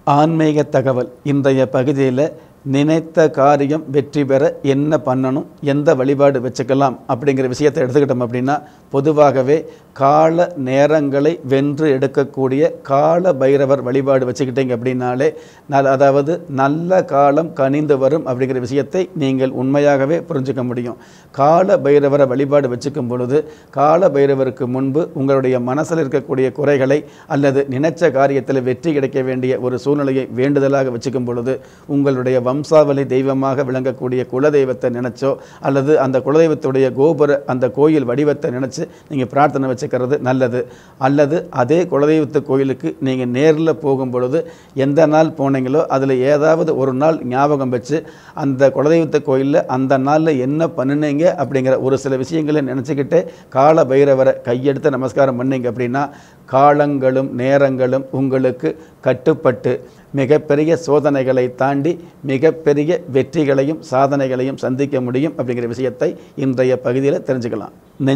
ஆன்மீக தகவல் இன்றைய பகுதியில் நினைத்த காரியம் வெற்றி பெற என்ன பண்ணணும் எந்த வழிபாடு வச்சுக்கலாம் அப்படிங்கிற விஷயத்தை எடுத்துக்கிட்டோம் அப்படின்னா பொதுவாகவே கால நேரங்களை வென்று எடுக்கக்கூடிய கால பைரவர் வழிபாடு வச்சுக்கிட்டீங்க அப்படின்னாலே நல் அதாவது நல்ல காலம் கனிந்து வரும் அப்படிங்கிற விஷயத்தை நீங்கள் உண்மையாகவே புரிஞ்சுக்க முடியும் கால பைரவரை வழிபாடு வச்சுக்கும் பொழுது கால பைரவருக்கு முன்பு உங்களுடைய மனசில் இருக்கக்கூடிய குறைகளை அல்லது நினைச்ச காரியத்தில் வெற்றி கிடைக்க வேண்டிய ஒரு சூழ்நிலையை வேண்டுதலாக வச்சுக்கும் பொழுது உங்களுடைய வம்சாவளி தெய்வமாக விளங்கக்கூடிய குலதெய்வத்தை நினைச்சோ அல்லது அந்த குலதெய்வத்துடைய கோபுர அந்த கோயில் வடிவத்தை நினைச்சு நீங்கள் பிரார்த்தனை வச்சுக்கிறது நல்லது அல்லது அதே குலதெய்வத்து கோயிலுக்கு நீங்கள் நேரில் போகும் பொழுது எந்த நாள் போனீங்களோ அதில் ஏதாவது ஒரு நாள் ஞாபகம் வச்சு அந்த குலதெய்வத்து கோயிலில் அந்த நாளில் என்ன பண்ணினீங்க அப்படிங்கிற ஒரு சில விஷயங்களை நினச்சிக்கிட்டே கால பைரவரை கையெடுத்து நமஸ்காரம் பண்ணீங்க அப்படின்னா காலங்களும் நேரங்களும் உங்களுக்கு கட்டுப்பட்டு மிகப்பெரிய சோதனைகளை தாண்டி மிகப்பெரிய வெற்றிகளையும் சாதனைகளையும் சந்திக்க முடியும் அப்படிங்கிற விஷயத்தை இன்றைய பகுதியில் தெரிஞ்சுக்கலாம்